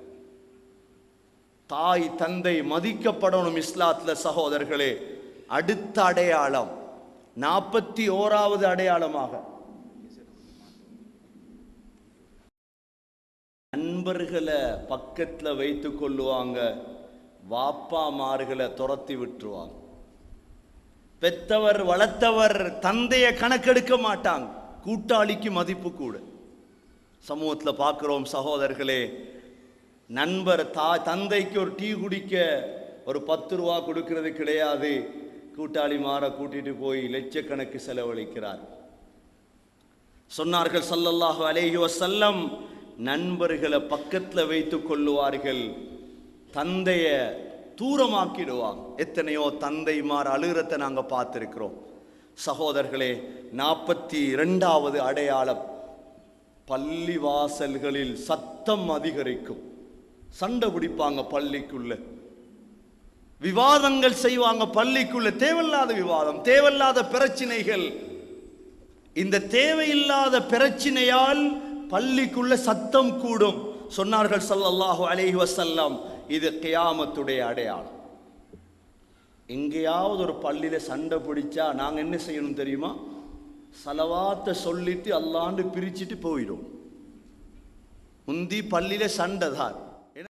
[SPEAKER 1] தாய் தந்தை மதிக்கப்படணும் இஸ்லாத்துல சகோதரர்களே அடுத்த அடையாளம் நாற்பத்தி ஓராவது அடையாளமாக நண்பர்களை பக்கத்துல வைத்து கொள்ளுவாங்க வாப்பாமார்களை துரத்தி விட்டுருவாங்க பெத்தவர் வளர்த்தவர் தந்தைய கணக்கெடுக்க மாட்டாங்க கூட்டாளிக்கு மதிப்பு கூட சமூகத்துல பார்க்கிறோம் சகோதரர்களே நண்பர் தா தந்தைக்கு ஒரு டீ குடிக்க ஒரு பத்து ரூபா கொடுக்கிறது கிடையாது கூட்டாளி மாற கூட்டிட்டு போய் லட்சக்கணக்கு செலவழிக்கிறார் சொன்னார்கள் ஸல்லல்லாஹு அலைஹி வஸல்லம் நண்பர்களை பக்கத்துல வைத்து கொள்ளுவார்கள் தந்தைய தூரமாக்கிடுவாங்க எத்தனையோ தந்தைமார் அழுகிறத்தை நாங்க பார்த்திருக்கிறோம் சகோதரர்களே நாற்பத்தி இரண்டாவது அடையாளம் பள்ளி வாசல்களில் சத்தம் அதிகரிக்கும் சண்டை பிடிப்பாங்க பள்ளிக்குள்ள விவாதங்கள் செய்வாங்க பள்ளிக்குள்ள தேவையில்லாத விவாதம் தேவையில்லாத பிரச்சனைகள் இந்த தேவையில்லாத பிரச்சனையால் பள்ளிக்குள்ள சத்தம் கூடும் சொன்னார்கள் ஸல்லல்லாஹு அலைஹி வஸல்லம் இது கியாமத்துடைய அடையாளம் எங்கேயாவது ஒரு பள்ளியில சண்டை பிடிச்சா நாங்க என்ன செய்யணும் தெரியுமா சலவாத்தை சொல்லிட்டு அல்லாண்டு பிரிச்சுட்டு போயிடும் முந்தி பள்ளியில சண்டை தான்